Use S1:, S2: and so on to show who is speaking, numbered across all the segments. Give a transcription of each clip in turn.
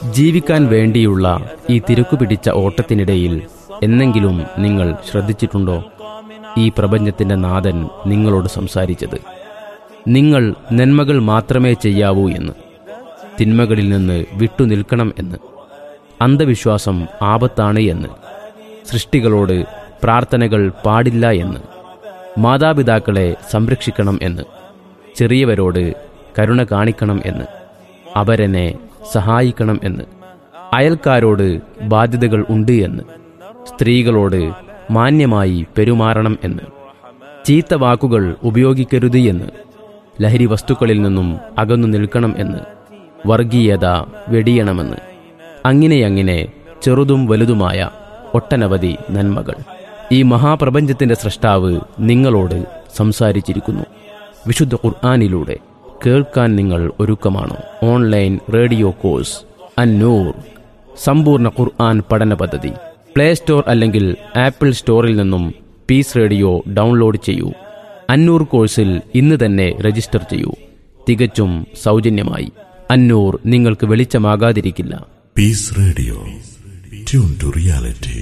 S1: ജീവിക്കാൻ വേണ്ടിയുള്ള ഈ തിരക്കുപിടിച്ച ഓട്ടത്തിനിടയിൽ എന്നെങ്കിലും നിങ്ങൾ ശ്രദ്ധിച്ചിട്ടുണ്ടോ ഈ പ്രപഞ്ചത്തിന്റെ നാഥൻ നിങ്ങളോട് സംസാരിച്ചത് നിങ്ങൾ നന്മകൾ മാത്രമേ ചെയ്യാവൂ എന്ന് തിന്മകളിൽ നിന്ന് വിട്ടുനിൽക്കണം എന്ന് അന്ധവിശ്വാസം ആപത്താണ് എന്ന് സൃഷ്ടികളോട് പ്രാർത്ഥനകൾ പാടില്ല എന്ന് മാതാപിതാക്കളെ സംരക്ഷിക്കണം എന്ന് ചെറിയവരോട് കരുണ കാണിക്കണം എന്ന് അവരെന്നെ സഹായിക്കണം എന്ന് അയൽക്കാരോട് ബാധ്യതകൾ ഉണ്ട് എന്ന് സ്ത്രീകളോട് മാന്യമായി പെരുമാറണം എന്ന് ചീത്ത വാക്കുകൾ ഉപയോഗിക്കരുത് എന്ന് ലഹരി വസ്തുക്കളിൽ നിന്നും അകന്നു നിൽക്കണം എന്ന് വർഗീയത വെടിയണമെന്ന് അങ്ങനെയങ്ങനെ ചെറുതും വലുതുമായ ഒട്ടനവധി നന്മകൾ ഈ മഹാപ്രപഞ്ചത്തിന്റെ സൃഷ്ടാവ് നിങ്ങളോട് സംസാരിച്ചിരിക്കുന്നു വിശുദ്ധ ഖുർആാനിലൂടെ കേൾക്കാൻ നിങ്ങൾ ഒരുക്കമാണോ ഓൺലൈൻ റേഡിയോ കോഴ്സ് അന്നൂർ സമ്പൂർണ്ണ ഖുർആൻ പഠന പദ്ധതി പ്ലേ സ്റ്റോർ അല്ലെങ്കിൽ ആപ്പിൾ സ്റ്റോറിൽ നിന്നും പീസ് റേഡിയോ ഡൗൺലോഡ് ചെയ്യൂ അന്നൂർ കോഴ്സിൽ ഇന്ന് തന്നെ രജിസ്റ്റർ ചെയ്യൂ തികച്ചും സൗജന്യമായി അന്നൂർ നിങ്ങൾക്ക് വെളിച്ചമാകാതിരിക്കില്ല
S2: Peace Radio. Tune to reality.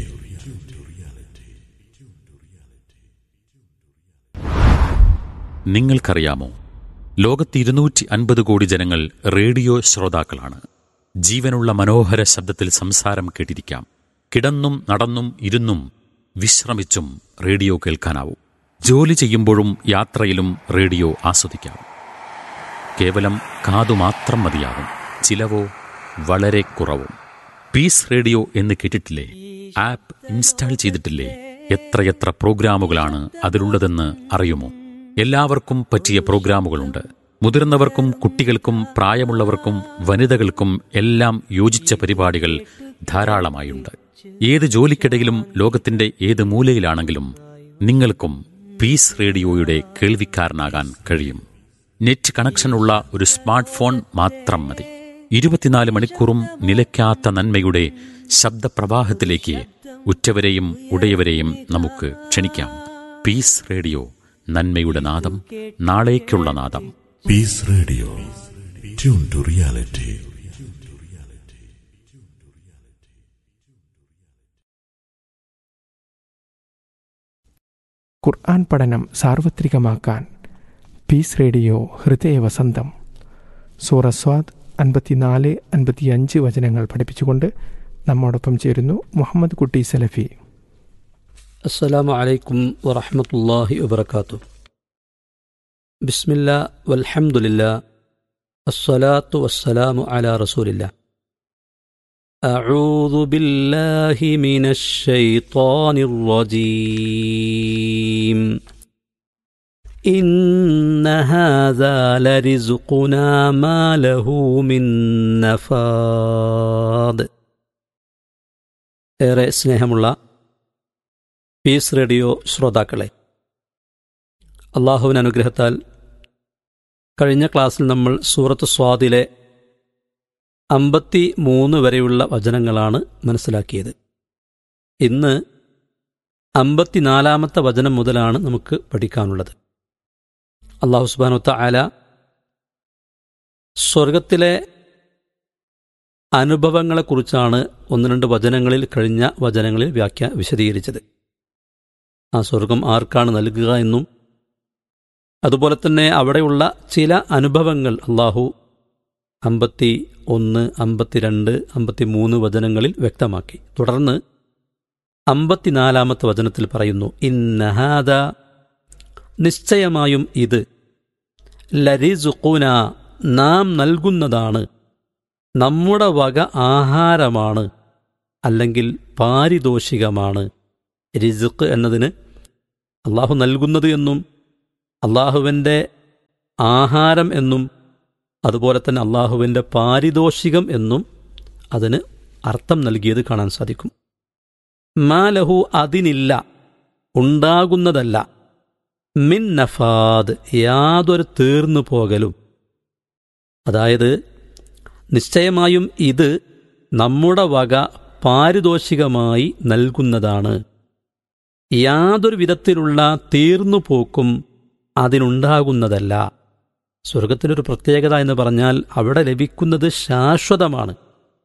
S3: നിങ്ങൾക്കറിയാമോ ലോകത്ത് ഇരുന്നൂറ്റി അൻപത് കോടി ജനങ്ങൾ റേഡിയോ ശ്രോതാക്കളാണ് ജീവനുള്ള മനോഹര ശബ്ദത്തിൽ സംസാരം കേട്ടിരിക്കാം കിടന്നും നടന്നും ഇരുന്നും വിശ്രമിച്ചും റേഡിയോ കേൾക്കാനാവും ജോലി ചെയ്യുമ്പോഴും യാത്രയിലും റേഡിയോ ആസ്വദിക്കാം കേവലം കാതു മാത്രം മതിയാവും ചിലവോ വളരെ കുറവും പീസ് റേഡിയോ എന്ന് കേട്ടിട്ടില്ലേ ആപ്പ് ഇൻസ്റ്റാൾ ചെയ്തിട്ടില്ലേ എത്രയെത്ര പ്രോഗ്രാമുകളാണ് അതിലുള്ളതെന്ന് അറിയുമോ എല്ലാവർക്കും പറ്റിയ പ്രോഗ്രാമുകളുണ്ട് മുതിർന്നവർക്കും കുട്ടികൾക്കും പ്രായമുള്ളവർക്കും വനിതകൾക്കും എല്ലാം യോജിച്ച പരിപാടികൾ ധാരാളമായുണ്ട് ഏത് ജോലിക്കിടയിലും ലോകത്തിന്റെ ഏത് മൂലയിലാണെങ്കിലും നിങ്ങൾക്കും പീസ് റേഡിയോയുടെ കേൾവിക്കാരനാകാൻ കഴിയും നെറ്റ് കണക്ഷനുള്ള ഒരു സ്മാർട്ട് ഫോൺ മാത്രം മതി ഇരുപത്തിനാല് മണിക്കൂറും നിലയ്ക്കാത്ത നന്മയുടെ ശബ്ദപ്രവാഹത്തിലേക്ക് ഉറ്റവരെയും ഉടയവരെയും നമുക്ക് ക്ഷണിക്കാം പീസ് റേഡിയോ നന്മയുടെ നാദം നാളേക്കുള്ള നാദം
S2: Peace Radio. Tune to reality.
S4: ഖുർആൻ പഠനം സാർവത്രികമാക്കാൻ പീസ് റേഡിയോ ഹൃദയവസന്തം സൂറസ്വാദ് അൻപത്തിനാല് അൻപത്തിയഞ്ച് വചനങ്ങൾ പഠിപ്പിച്ചുകൊണ്ട് നമ്മോടൊപ്പം ചേരുന്നു മുഹമ്മദ് കുട്ടി സലഫി
S5: السلام عليكم ورحمة الله وبركاته بسم الله والحمد لله الصلاة والسلام على رسول الله أعوذ بالله من الشيطان الرجيم إن هذا لرزقنا ما له من نفاد ഏറെ സ്നേഹമുള്ള പീസ് റേഡിയോ ശ്രോതാക്കളെ അള്ളാഹുവിന് അനുഗ്രഹത്താൽ കഴിഞ്ഞ ക്ലാസ്സിൽ നമ്മൾ സൂറത്ത് സ്വാദിലെ അമ്പത്തി മൂന്ന് വരെയുള്ള വചനങ്ങളാണ് മനസ്സിലാക്കിയത് ഇന്ന് അമ്പത്തിനാലാമത്തെ വചനം മുതലാണ് നമുക്ക് പഠിക്കാനുള്ളത് അള്ളാഹു സുബാനുത്ത ആല സ്വർഗത്തിലെ അനുഭവങ്ങളെക്കുറിച്ചാണ് ഒന്ന് രണ്ട് വചനങ്ങളിൽ കഴിഞ്ഞ വചനങ്ങളിൽ വ്യാഖ്യ വിശദീകരിച്ചത് ആ സ്വർഗം ആർക്കാണ് നൽകുക എന്നും അതുപോലെ തന്നെ അവിടെയുള്ള ചില അനുഭവങ്ങൾ അള്ളാഹു അമ്പത്തി ഒന്ന് അമ്പത്തിരണ്ട് അമ്പത്തി മൂന്ന് വചനങ്ങളിൽ വ്യക്തമാക്കി തുടർന്ന് അമ്പത്തിനാലാമത്തെ വചനത്തിൽ പറയുന്നു ഇന്നഹാദ നിശ്ചയമായും ഇത് ലരിസുഖുന നാം നൽകുന്നതാണ് നമ്മുടെ വക ആഹാരമാണ് അല്ലെങ്കിൽ പാരിതോഷികമാണ് റിസുക്ക് എന്നതിന് അള്ളാഹു നൽകുന്നത് എന്നും അള്ളാഹുവിൻ്റെ ആഹാരം എന്നും അതുപോലെ തന്നെ അള്ളാഹുവിൻ്റെ പാരിതോഷികം എന്നും അതിന് അർത്ഥം നൽകിയത് കാണാൻ സാധിക്കും മാലഹു അതിനില്ല ഉണ്ടാകുന്നതല്ല മിൻ നഫാദ് യാതൊരു തീർന്നു പോകലും അതായത് നിശ്ചയമായും ഇത് നമ്മുടെ വക പാരിതോഷികമായി നൽകുന്നതാണ് യാതൊരു വിധത്തിലുള്ള തീർന്നുപോക്കും അതിനുണ്ടാകുന്നതല്ല സ്വർഗത്തിനൊരു പ്രത്യേകത എന്ന് പറഞ്ഞാൽ അവിടെ ലഭിക്കുന്നത് ശാശ്വതമാണ്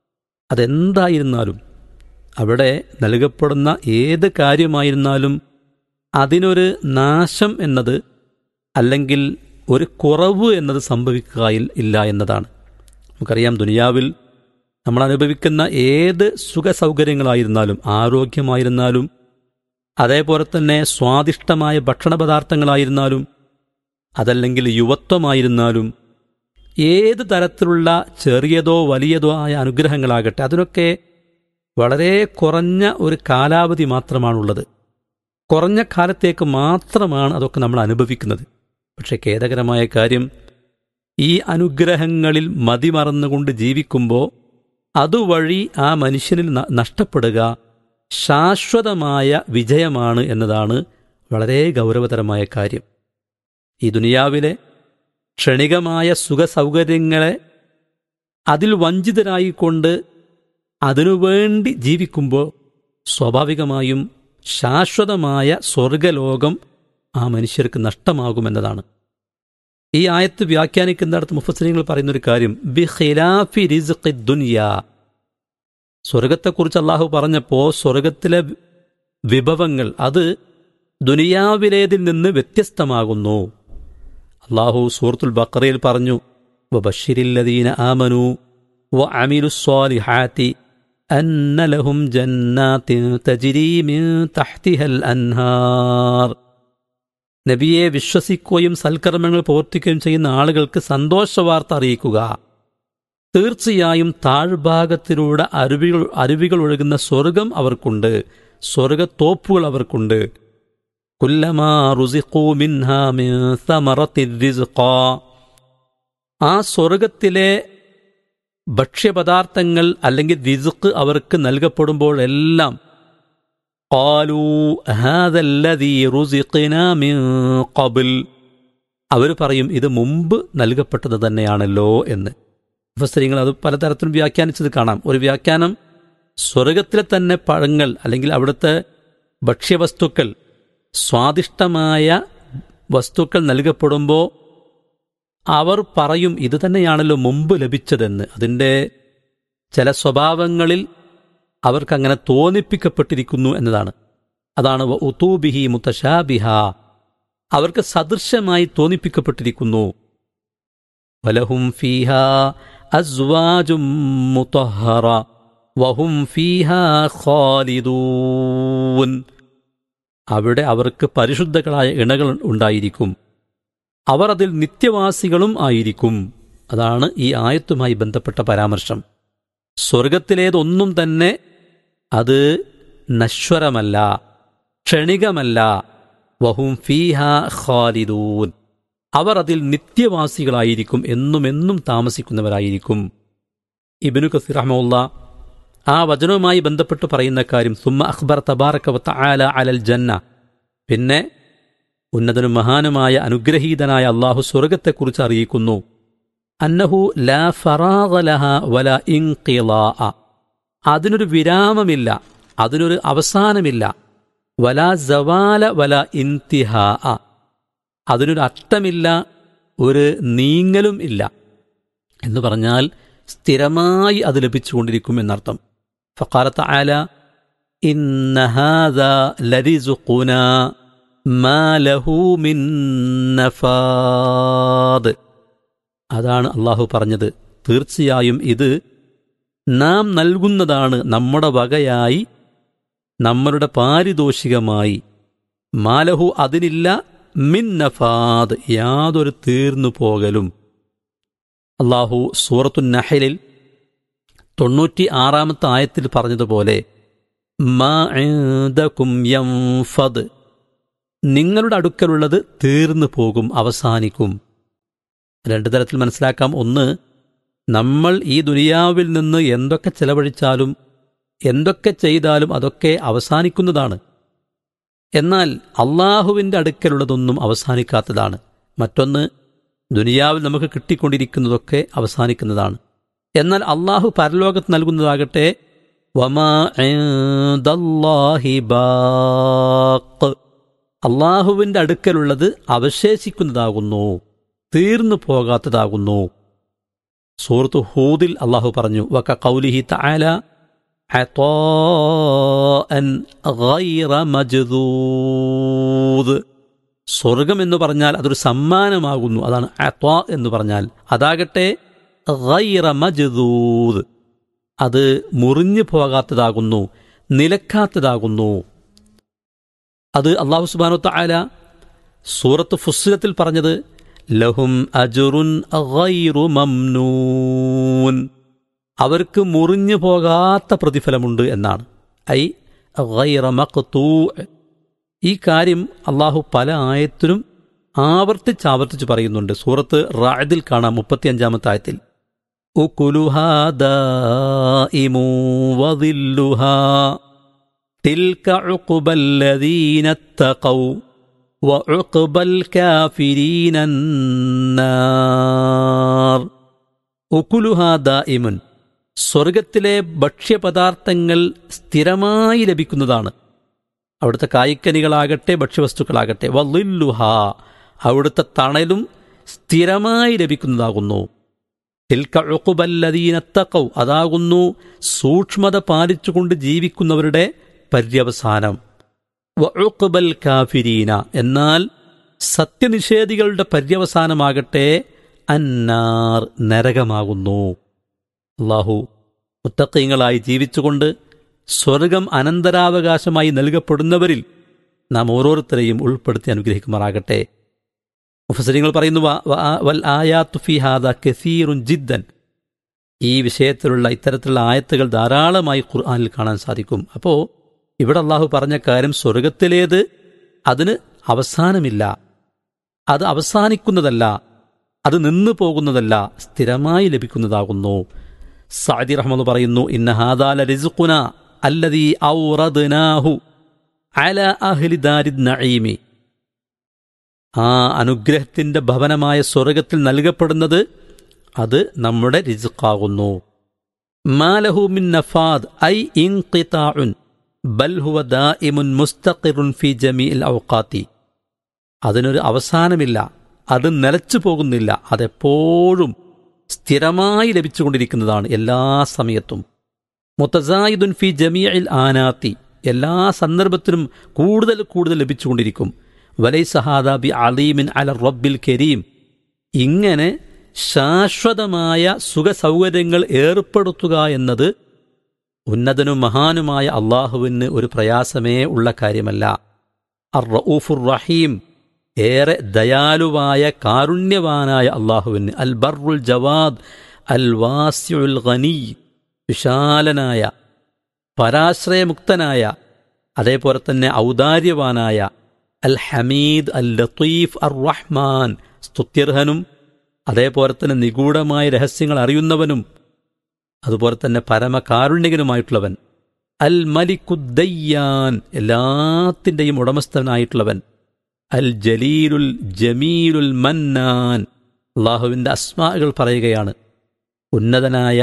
S5: അതെന്തായിരുന്നാലും അവിടെ നൽകപ്പെടുന്ന ഏത് കാര്യമായിരുന്നാലും അതിനൊരു നാശം എന്നത് അല്ലെങ്കിൽ ഒരു കുറവ് എന്നത് സംഭവിക്കുക ഇല്ല എന്നതാണ് നമുക്കറിയാം ദുനിയാവിൽ നമ്മൾ അനുഭവിക്കുന്ന ഏത് സുഖ സൗകര്യങ്ങളായിരുന്നാലും ആരോഗ്യമായിരുന്നാലും അതേപോലെ തന്നെ സ്വാദിഷ്ടമായ ഭക്ഷണ പദാർത്ഥങ്ങളായിരുന്നാലും അതല്ലെങ്കിൽ യുവത്വമായിരുന്നാലും ഏത് തരത്തിലുള്ള ചെറിയതോ വലിയതോ ആയ അനുഗ്രഹങ്ങളാകട്ടെ അതിനൊക്കെ വളരെ കുറഞ്ഞ ഒരു കാലാവധി മാത്രമാണുള്ളത് കുറഞ്ഞ കാലത്തേക്ക് മാത്രമാണ് അതൊക്കെ നമ്മൾ അനുഭവിക്കുന്നത് പക്ഷെ ഖേദകരമായ കാര്യം ഈ അനുഗ്രഹങ്ങളിൽ മതിമറന്നുകൊണ്ട് ജീവിക്കുമ്പോൾ അതുവഴി ആ മനുഷ്യനിൽ നഷ്ടപ്പെടുക ശാശ്വതമായ വിജയമാണ് എന്നതാണ് വളരെ ഗൗരവതരമായ കാര്യം ഈ ദുനിയാവിലെ ക്ഷണികമായ സുഖസൗകര്യങ്ങളെ അതിൽ വഞ്ചിതരായിക്കൊണ്ട് അതിനുവേണ്ടി ജീവിക്കുമ്പോൾ സ്വാഭാവികമായും ശാശ്വതമായ സ്വർഗലോകം ആ മനുഷ്യർക്ക് നഷ്ടമാകുമെന്നതാണ് ഈ ആയത്ത് വ്യാഖ്യാനിക്കുന്നിടത്ത് മുഫസ്ലിങ്ങൾ പറയുന്നൊരു കാര്യം ബി ഖിലാഫി റിസ്ഖി ദുനിയ സ്വർഗത്തെക്കുറിച്ച് അള്ളാഹു പറഞ്ഞപ്പോൾ സ്വർഗത്തിലെ വിഭവങ്ങൾ അത് ദുനിയാവിലേതിൽ നിന്ന് വ്യത്യസ്തമാകുന്നു അള്ളാഹു സൂറത്തുൽ ബക്കറയിൽ പറഞ്ഞു വബഷിരില്ലദീന ആമനു വ അമിലുസ്വാലിഹാത്തി അന്ന ലഹും ജന്നാത്തിൻ തജ്രി മിൻ തഹ്തിഹൽ അൻഹാർ നബിയെ വിശ്വസിക്കുകയും സൽക്കർമ്മങ്ങൾ പ്രവർത്തിക്കുകയും ചെയ്യുന്ന ആളുകൾക്ക് സന്തോഷവാർത്ത അറിയിക്കുക തീർച്ചയായും താഴ്ഭാഗത്തിലൂടെ അരുവികൾ അരുവികൾ ഒഴുകുന്ന സ്വർഗം അവർക്കുണ്ട് സ്വർഗത്തോപ്പുകൾ അവർക്കുണ്ട് കുല്ലമാ റുസിഖൂ മിൻഹാ മിൻ സമറത്തിർ റിസ്ഖാ ആ സ്വർഗത്തിലെ ഭക്ഷ്യപദാർത്ഥങ്ങൾ അല്ലെങ്കിൽ റിസുക്ക് അവർക്ക് നൽകപ്പെടുമ്പോൾ എല്ലാം അവർ പറയും ഇത് മുമ്പ് നൽകപ്പെട്ടത് തന്നെയാണല്ലോ എന്ന് മുഫസ്സരിങ്ങൾ അത് പലതരത്തിലും വ്യാഖ്യാനിച്ചത് കാണാം ഒരു വ്യാഖ്യാനം സ്വർഗത്തിലെ തന്നെ പഴങ്ങൾ അല്ലെങ്കിൽ അവിടുത്തെ ഭക്ഷ്യവസ്തുക്കൾ സ്വാദിഷ്ടമായ വസ്തുക്കൾ നൽകപ്പെടുമ്പോൾ അവർ പറയും ഇത് തന്നെയാണല്ലോ മുമ്പ് ലഭിച്ചതെന്ന് അതിൻ്റെ ചില സ്വഭാവങ്ങളിൽ അവർക്കങ്ങനെ തോന്നിപ്പിക്കപ്പെട്ടിരിക്കുന്നു എന്നതാണ് അതാണ് ഉത്തൂബിഹി മുത്തശാബിഹ അവർക്ക് സദൃശമായി തോന്നിപ്പിക്കപ്പെട്ടിരിക്കുന്നു വലഹും ഫീഹ അസ്വാജും മുതഹറ വഹും ഫീഹ ഖാലിദൂൻ അവിടെ അവർക്ക് പരിശുദ്ധകളായ ഇണകൾ ഉണ്ടായിരിക്കും അവർ അതിൽ നിത്യവാസികളും ആയിരിക്കും അതാണ് ഈ ആയത്തുമായി ബന്ധപ്പെട്ട പരാമർശം സ്വർഗത്തിലേതൊന്നും തന്നെ അത് നശ്വരമല്ല ക്ഷണികമല്ല വഹും ഫീഹ ഖാലിദൂൻ അവർ അതിൽ നിത്യവാസികളായിരിക്കും എന്നും എന്നും താമസിക്കുന്നവരായിരിക്കും ഇബിനു കസീർ റഹ്മുല്ല ആ വചനവുമായി ബന്ധപ്പെട്ട് പറയുന്ന കാര്യം സുമ്മ അഖ്ബർ തബാറക്കവത്ത ആല അലൽ ജന്ന പിന്നെ ഉന്നതനും മഹാനുമായ അനുഗ്രഹീതനായ അള്ളാഹു സ്വർഗത്തെക്കുറിച്ച് അറിയിക്കുന്നു അന്നഹു ലാ ഫറാഗലഹ വല ഇൻഖിലാ അതിനൊരു വിരാമമില്ല അതിനൊരു അവസാനമില്ല വല ജവാല വല ഇൻതിഹാ അതിനൊരു അറ്റമില്ല ഒരു നീങ്ങലും ഇല്ല എന്ന് പറഞ്ഞാൽ സ്ഥിരമായി അത് ലഭിച്ചുകൊണ്ടിരിക്കും എന്നർത്ഥം ഫക്കാലത്ത് ആല ഇന്നഹാദ ലരിസുഖുന മാലഹു മിൻ നഫാദ് അതാണ് അള്ളാഹു പറഞ്ഞത് തീർച്ചയായും ഇത് നാം നൽകുന്നതാണ് നമ്മുടെ വകയായി നമ്മളുടെ പാരിതോഷികമായി മാലഹു അതിനില്ല മിൻ നഫാദ് യാതൊരു തീർന്നു പോകലും അള്ളാഹു സൂറത്തു നഹലിൽ തൊണ്ണൂറ്റി ആറാമത്തെ ആയത്തിൽ പറഞ്ഞതുപോലെ മാ ഇൻദകും യംഫദ് നിങ്ങളുടെ അടുക്കലുള്ളത് തീർന്നു പോകും അവസാനിക്കും രണ്ടു തരത്തിൽ മനസ്സിലാക്കാം ഒന്ന് നമ്മൾ ഈ ദുനിയാവിൽ നിന്ന് എന്തൊക്കെ ചെലവഴിച്ചാലും എന്തൊക്കെ ചെയ്താലും അതൊക്കെ അവസാനിക്കുന്നതാണ് എന്നാൽ അള്ളാഹുവിൻ്റെ അടുക്കലുള്ളതൊന്നും അവസാനിക്കാത്തതാണ് മറ്റൊന്ന് ദുനിയാവിൽ നമുക്ക് കിട്ടിക്കൊണ്ടിരിക്കുന്നതൊക്കെ അവസാനിക്കുന്നതാണ് എന്നാൽ അള്ളാഹു പരലോകത്ത് നൽകുന്നതാകട്ടെ വമാ ഇൻദല്ലാഹി ബാഖ് അള്ളാഹുവിൻ്റെ അടുക്കലുള്ളത് അവശേഷിക്കുന്നതാകുന്നു തീർന്നു പോകാത്തതാകുന്നു സൂറത്ത് ഹൂദിൽ അള്ളാഹു പറഞ്ഞു വക കൗലിഹി തആല അൻ ഗൈറ മജ്ദൂദ് സ്വർഗം എന്ന് പറഞ്ഞാൽ അതൊരു സമ്മാനമാകുന്നു അതാണ് അത്വാ എന്ന് പറഞ്ഞാൽ അതാകട്ടെ ഗൈറ മജ്ദൂദ് അത് മുറിഞ്ഞു പോകാത്തതാകുന്നു നിലക്കാത്തതാകുന്നു അത് അള്ളാഹു സുബാനു തആല സൂറത്ത് ഫുസ്സിലത്തിൽ പറഞ്ഞത് ലഹും അജുറുൻ ഗൈറു മംനൂൻ അവർക്ക് മുറിഞ്ഞു പോകാത്ത പ്രതിഫലമുണ്ട് എന്നാണ് ഐ ഗൈറ മഖ്തൂ ഈ കാര്യം അള്ളാഹു പല ആയത്തിലും ആവർത്തിച്ച് ആവർത്തിച്ച് പറയുന്നുണ്ട് സൂറത്ത് റായതിൽ കാണാം മുപ്പത്തിയഞ്ചാമത്തെ ആയത്തിൽ ഉകുലുഹാ ദാഇമു വദില്ലുഹാ تلك عقبى الذين اتقوا وعقبى الكافرين النار ഉക്കുലുഹാ ദായിമുൻ സ്വർഗത്തിലെ ഭക്ഷ്യപദാർത്ഥങ്ങൾ സ്ഥിരമായി ലഭിക്കുന്നതാണ് അവിടുത്തെ കായ്ക്കനികളാകട്ടെ ഭക്ഷ്യവസ്തുക്കളാകട്ടെ വല്ലുഹ അവിടുത്തെ തണലും സ്ഥിരമായി ലഭിക്കുന്നതാകുന്നു തിൽക്ക ഉക്കുബല്ലദീനത്തക്കൗ അതാകുന്നു സൂക്ഷ്മത പാലിച്ചുകൊണ്ട് ജീവിക്കുന്നവരുടെ പര്യവസാനം വഉഖ്ബൽ കാഫിരീന എന്നാൽ സത്യനിഷേധികളുടെ പര്യവസാനമാകട്ടെ അന്നാർ നരകമാകുന്നു അള്ളാഹു മുത്തക്കീങ്ങളായി ജീവിച്ചുകൊണ്ട് സ്വർഗം അനന്തരാവകാശമായി നൽകപ്പെടുന്നവരിൽ നാം ഓരോരുത്തരെയും ഉൾപ്പെടുത്തി അനുഗ്രഹിക്കുമാറാകട്ടെ മുഫസരിങ്ങൾ പറയുന്നു "വ- വ- വൽ ആയാത്തു ഫി ഹാദ കസീറുൻ ജിദ്ദൻ ഈ വിഷയത്തിലുള്ള ഇത്തരത്തിലുള്ള ആയത്തുകൾ ധാരാളമായി ഖുർആനിൽ കാണാൻ സാധിക്കും അപ്പോൾ ഇവിടെ അള്ളാഹു പറഞ്ഞ കാര്യം സ്വർഗത്തിലേത് അതിന് അവസാനമില്ല അത് അവസാനിക്കുന്നതല്ല അത് നിന്നു പോകുന്നതല്ല സ്ഥിരമായി ലഭിക്കുന്നതാകുന്നു സാദി റഹ്മദ് പറയുന്നു ഇന്ന ഹാദാല റിസുഖുന അല്ലദീ ഔറദ്നാഹു അല അഹ്ലി ദാരിദ് നഈമി ആ അനുഗ്രഹത്തിന്റെ ഭവനമായ സ്വർഗത്തിൽ നൽകപ്പെടുന്നത് അത് നമ്മുടെ റിസുഖാകുന്നു മാലഹു മിൻ നഫാദ് ഐ ഇൻഖിതാഉൻ ബൽ ഹുവ ദായിമുൻ മുസ്തഖിറുൻ ഫി ജമീഇൽ ഔഖാത്തി അതിനൊരു അവസാനമില്ല അത് നിലച്ചു പോകുന്നില്ല അതെപ്പോഴും സ്ഥിരമായി ലഭിച്ചുകൊണ്ടിരിക്കുന്നതാണ് എല്ലാ സമയത്തും മുത്തസായിദുൻ ഫി ജമീഇൽ ആനാത്തി എല്ലാ സന്ദർഭത്തിലും കൂടുതൽ കൂടുതൽ ലഭിച്ചുകൊണ്ടിരിക്കും വലൈ സഹാദ ബി അലീമിൻ അല റബ്ബിൽ കരീം ഇങ്ങനെ ശാശ്വതമായ സുഖസൗകര്യങ്ങൾ ഏർപ്പെടുത്തുക എന്നത് ഉന്നതനും മഹാനുമായ അള്ളാഹുവിന് ഒരു പ്രയാസമേ ഉള്ള കാര്യമല്ല അർ റഊഫുർ റഹീം ഏറെ ദയാലുവായ കാരുണ്യവാനായ അള്ളാഹുവിന് അൽ ബർറുൽ ജവാദ് അൽ വാസ്യുൽ ഖനി വിശാലനായ പരാശ്രയമുക്തനായ അതേപോലെ തന്നെ ഔദാര്യവാനായ അൽ ഹമീദ് അൽ ലത്തീഫ് അർ റഹ്മാൻ സ്തുത്യർഹനും അതേപോലെ തന്നെ നിഗൂഢമായ രഹസ്യങ്ങൾ അറിയുന്നവനും അതുപോലെ തന്നെ പരമകാരുണ്യകനുമായിട്ടുള്ളവൻ അൽ മലിക്കുദ്ദയ്യാൻ എല്ലാത്തിൻ്റെയും ഉടമസ്ഥനായിട്ടുള്ളവൻ അൽ ജലീലുൽ ജമീലുൽ മന്നാൻ അള്ളാഹുവിൻ്റെ അസ്മാകൾ പറയുകയാണ് ഉന്നതനായ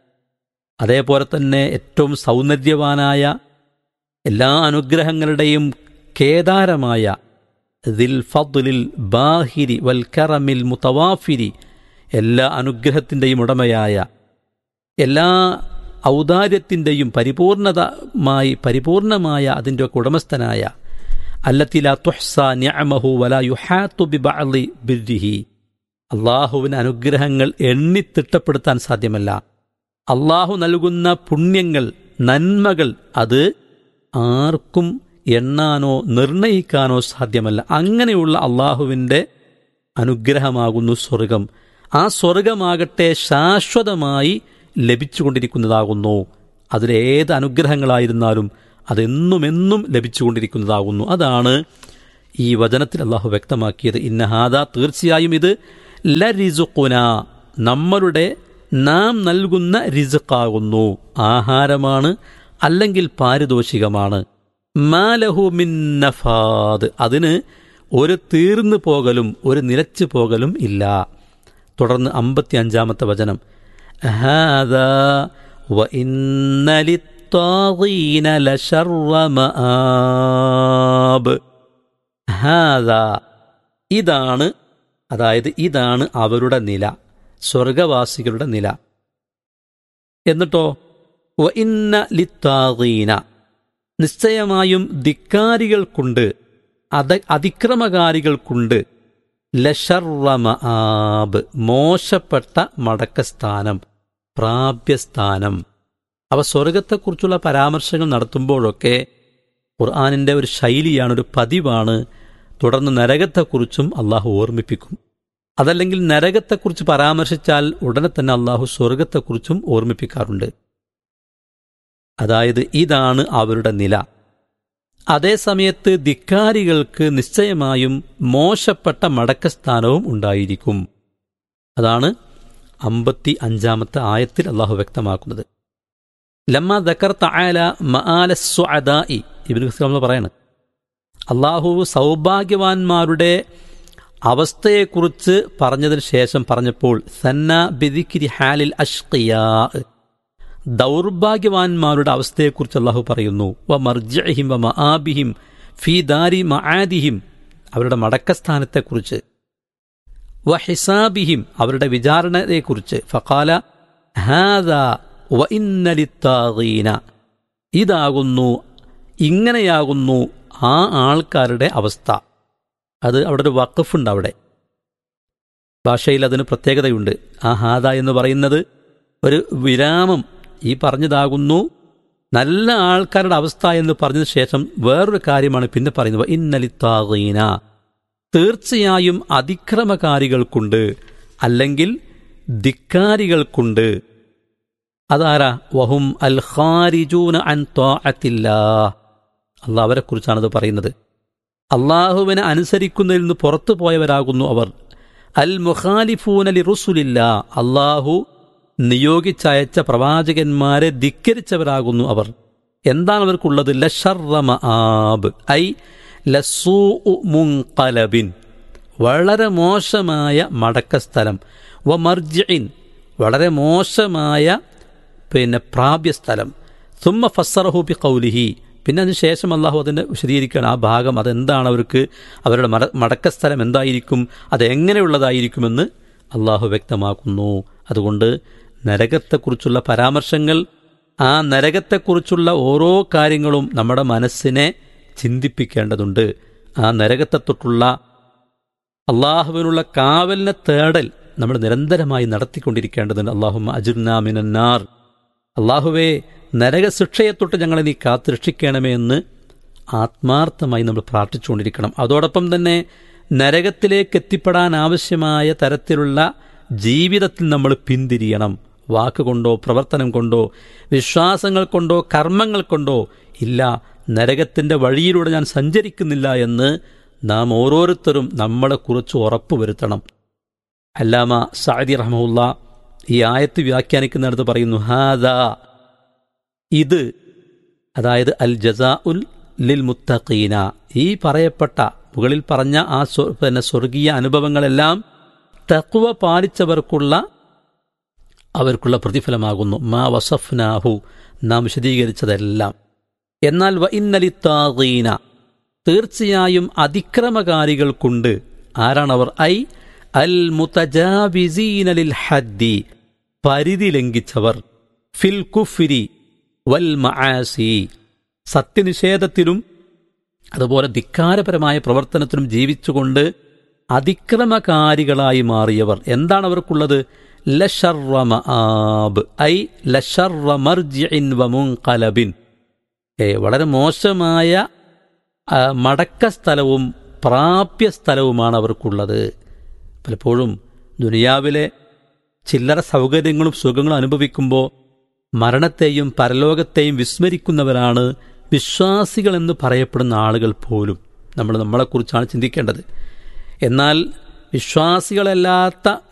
S5: അതേപോലെ തന്നെ ഏറ്റവും സൗന്ദര്യവാനായ എല്ലാ അനുഗ്രഹങ്ങളുടെയും കേദാരമായ ദിൽ ഫദ്ലിൽ ബാഹിരി വൽ കറമിൽ മുത്തവാഫിരി എല്ലാ അനുഗ്രഹത്തിൻ്റെയും ഉടമയായ എല്ലാ ഔദാര്യത്തിൻ്റെയും പരിപൂർണതമായി പരിപൂർണമായ അതിൻ്റെയൊക്കെ ഉടമസ്ഥനായ അല്ലത്തില തുഹ്സ നിഅമഹു വല യുഹാത്തു ബിബഅളി ബിർരിഹി അള്ളാഹുവിന് അനുഗ്രഹങ്ങൾ എണ്ണിത്തിട്ടപ്പെടുത്താൻ സാധ്യമല്ല അള്ളാഹു നൽകുന്ന പുണ്യങ്ങൾ നന്മകൾ അത് ആർക്കും എണ്ണാനോ നിർണയിക്കാനോ സാധ്യമല്ല അങ്ങനെയുള്ള അള്ളാഹുവിൻ്റെ അനുഗ്രഹമാകുന്നു സ്വർഗം ആ സ്വർഗമാകട്ടെ ശാശ്വതമായി ലഭിച്ചുകൊണ്ടിരിക്കുന്നതാകുന്നു അതിലേത് അനുഗ്രഹങ്ങളായിരുന്നാലും അതെന്നുമെന്നും ലഭിച്ചുകൊണ്ടിരിക്കുന്നതാകുന്നു അതാണ് ഈ വചനത്തിൽ അള്ളാഹു വ്യക്തമാക്കിയത് ഇന്നഹാദ തീർച്ചയായും ഇത് ല റിസുഖുന നമ്മളുടെ നാം നൽകുന്ന റിസുഖാകുന്നു ആഹാരമാണ് അല്ലെങ്കിൽ പാരിതോഷികമാണ് മാലഹു മിൻ നഫാദ് അതിന് ഒരു തീർന്നു പോകലും ഒരു നിലച്ചു പോകലും ഇല്ല തുടർന്ന് അമ്പത്തി അഞ്ചാമത്തെ വചനം ഹാദാ وإن للطاغين لشر മആബ് ഹാദാ ഇതാണ് അതായത് ഇതാണ് അവരുടെ നില സ്വർഗവാസികളുടെ നില എന്നിട്ടോ വ ഇന്ന ലിത്താഗീന നിശ്ചയമായും ധിക്കാരികൾക്കുണ്ട് അത അതിക്രമകാരികൾക്കുണ്ട് ലഷർവമആബ് മോശപ്പെട്ട മടക്കസ്ഥാനം പ്രാപ്യസ്ഥാനം അവ സ്വർഗത്തെക്കുറിച്ചുള്ള പരാമർശങ്ങൾ നടത്തുമ്പോഴൊക്കെ ഖുർആാനിൻ്റെ ഒരു ശൈലിയാണ് ഒരു പതിവാണ് തുടർന്ന് നരകത്തെക്കുറിച്ചും അള്ളാഹു ഓർമ്മിപ്പിക്കും അതല്ലെങ്കിൽ നരകത്തെക്കുറിച്ച് പരാമർശിച്ചാൽ ഉടനെ തന്നെ അള്ളാഹു സ്വർഗത്തെക്കുറിച്ചും ഓർമ്മിപ്പിക്കാറുണ്ട് അതായത് ഇതാണ് അവരുടെ നില അതേസമയത്ത് ധിക്കാരികൾക്ക് നിശ്ചയമായും മോശപ്പെട്ട മടക്കസ്ഥാനവും ഉണ്ടായിരിക്കും അതാണ് അമ്പത്തി അഞ്ചാമത്തെ ആയത്തിൽ അള്ളാഹു വ്യക്തമാക്കുന്നത് ലമ്മ ദക്കർ തആല മആല സ്വാദായി ഇബിൻ ഖുസ്ലാം പറയാണ് അള്ളാഹു സൗഭാഗ്യവാന്മാരുടെ അവസ്ഥയെക്കുറിച്ച് പറഞ്ഞതിന് ശേഷം പറഞ്ഞപ്പോൾ സന്ന ബിദിക്കിരി ഹാലിൽ അഷ്കിയാ ദൗർഭാഗ്യവാന്മാരുടെ അവസ്ഥയെക്കുറിച്ച് അള്ളാഹു പറയുന്നു വ മർജഹിം വ മആബിഹിം ഫി ദാരി മആദിഹിം അവരുടെ മടക്കസ്ഥാനത്തെക്കുറിച്ച് വ ഹിസാബിഹിം അവരുടെ വിചാരണയെക്കുറിച്ച് ഫഖാല ഹാദ വ ഇന്നലിത്താഗീന ഇതാകുന്നു ഇങ്ങനെയാകുന്നു ആ ആൾക്കാരുടെ അവസ്ഥ അത് അവിടെ ഒരു വഖഫുണ്ട് അവിടെ ഭാഷയിൽ അതിന് പ്രത്യേകതയുണ്ട് ആ ഹാദ എന്ന് പറയുന്നത് ഒരു വിരാമം ഈ പറഞ്ഞതാകുന്നു നല്ല ആൾക്കാരുടെ അവസ്ഥ എന്ന് പറഞ്ഞതിന് ശേഷം വേറൊരു കാര്യമാണ് പിന്നെ പറയുന്നത് ഇന്നലിത്താകീന തീർച്ചയായും അതിക്രമകാരികൾക്കുണ്ട് അല്ലെങ്കിൽ ധിക്കാരികൾക്കുണ്ട് അതാരാ വഹും അൽ ഖാരിജൂന അൻ ത്വാഅത്തില്ലാ അള്ളാഹ് അവരെ കുറിച്ചാണത് പറയുന്നത് അള്ളാഹുവിനെ അനുസരിക്കുന്നതിൽ നിന്ന് പുറത്തു പോയവരാകുന്നു അവർ അൽ മുഖാലിഫൂനലി റുസുലില്ല അള്ളാഹു നിയോഗിച്ചയച്ച പ്രവാചകന്മാരെ ധിക്കരിച്ചവരാകുന്നു അവർ എന്താണ് അവർക്കുള്ളത് ലഷർറമ ആബ് ഐ ലസൂ മുൻകലബിൻ വളരെ മോശമായ മടക്കസ്ഥലം വ മർജിൻ വളരെ മോശമായ പിന്നെ പ്രാപ്യസ്ഥലം സുമ്മ ഫസറഹു ബി കൗലിഹി പിന്നെ അതിന് ശേഷം അള്ളാഹു അതിനെ വിശദീകരിക്കുകയാണ് ആ ഭാഗം അതെന്താണ് അവർക്ക് അവരുടെ മട മടക്കസ്ഥലം എന്തായിരിക്കും അതെങ്ങനെയുള്ളതായിരിക്കുമെന്ന് അള്ളാഹു വ്യക്തമാക്കുന്നു അതുകൊണ്ട് നരകത്തെക്കുറിച്ചുള്ള പരാമർശങ്ങൾ ആ നരകത്തെക്കുറിച്ചുള്ള ഓരോ കാര്യങ്ങളും നമ്മുടെ മനസ്സിനെ ചിന്തിപ്പിക്കേണ്ടതുണ്ട് ആ നരകത്തെ തൊട്ടുള്ള അള്ളാഹുവിനുള്ള കാവലിനെ തേടൽ നമ്മൾ നിരന്തരമായി നടത്തിക്കൊണ്ടിരിക്കേണ്ടതുണ്ട് അള്ളാഹു അജുർനാമിനാർ അള്ളാഹുവേ നരകശിക്ഷയെ തൊട്ട് ഞങ്ങളെ നീ കാത്തു രക്ഷിക്കണമേ എന്ന് ആത്മാർത്ഥമായി നമ്മൾ പ്രാർത്ഥിച്ചുകൊണ്ടിരിക്കണം അതോടൊപ്പം തന്നെ നരകത്തിലേക്ക് എത്തിപ്പെടാൻ ആവശ്യമായ തരത്തിലുള്ള ജീവിതത്തിൽ നമ്മൾ പിന്തിരിയണം വാക്കുകൊണ്ടോ പ്രവർത്തനം കൊണ്ടോ വിശ്വാസങ്ങൾ കൊണ്ടോ കർമ്മങ്ങൾ കൊണ്ടോ ഇല്ല നരകത്തിൻ്റെ വഴിയിലൂടെ ഞാൻ സഞ്ചരിക്കുന്നില്ല എന്ന് നാം ഓരോരുത്തരും നമ്മളെക്കുറിച്ച് ഉറപ്പുവരുത്തണം അല്ലാമ സാദി റഹമുല്ല ഈ ആയത്ത് വ്യാഖ്യാനിക്കുന്നിടത്ത് പറയുന്നു ഹാദ ഇത് അതായത് അൽ ജസാ ഉൽ ലിൽ മുത്തഖീന ഈ പറയപ്പെട്ട മുകളിൽ പറഞ്ഞ ആ പിന്നെ സ്വർഗീയ അനുഭവങ്ങളെല്ലാം തക്കുവ പാലിച്ചവർക്കുള്ള അവർക്കുള്ള പ്രതിഫലമാകുന്നു മാ വസഫ്നാഹു നാം വിശദീകരിച്ചതെല്ലാം എന്നാൽ വ ഇന്നലിത്താഗീന തീർച്ചയായും അതിക്രമകാരികൾക്കുണ്ട് ആരാണവർ ഐ അൽ മുതജാവിസീനലിൽ ഹദ്ദി പരിധി ലംഘിച്ചവർ ഫിൽ കുഫിരി വൽ മആസി സത്യനിഷേധത്തിലും അതുപോലെ ധിക്കാരപരമായ പ്രവർത്തനത്തിലും ജീവിച്ചുകൊണ്ട് അതിക്രമകാരികളായി മാറിയവർ എന്താണ് അവർക്കുള്ളത് ലഷർവമആബ് ഐ ലഷർവമർജിൻ വമുൻകലബിൻ ഏ വളരെ മോശമായ മടക്ക സ്ഥലവും പ്രാപ്യ സ്ഥലവുമാണ് അവർക്കുള്ളത് പലപ്പോഴും ദുനിയാവിലെ ചില്ലറ സൗകര്യങ്ങളും സുഖങ്ങളും അനുഭവിക്കുമ്പോൾ മരണത്തെയും പരലോകത്തെയും വിസ്മരിക്കുന്നവരാണ് വിശ്വാസികൾ എന്ന് പറയപ്പെടുന്ന ആളുകൾ പോലും നമ്മൾ നമ്മളെക്കുറിച്ചാണ് ചിന്തിക്കേണ്ടത് എന്നാൽ വിശ്വാസികളല്ലാത്ത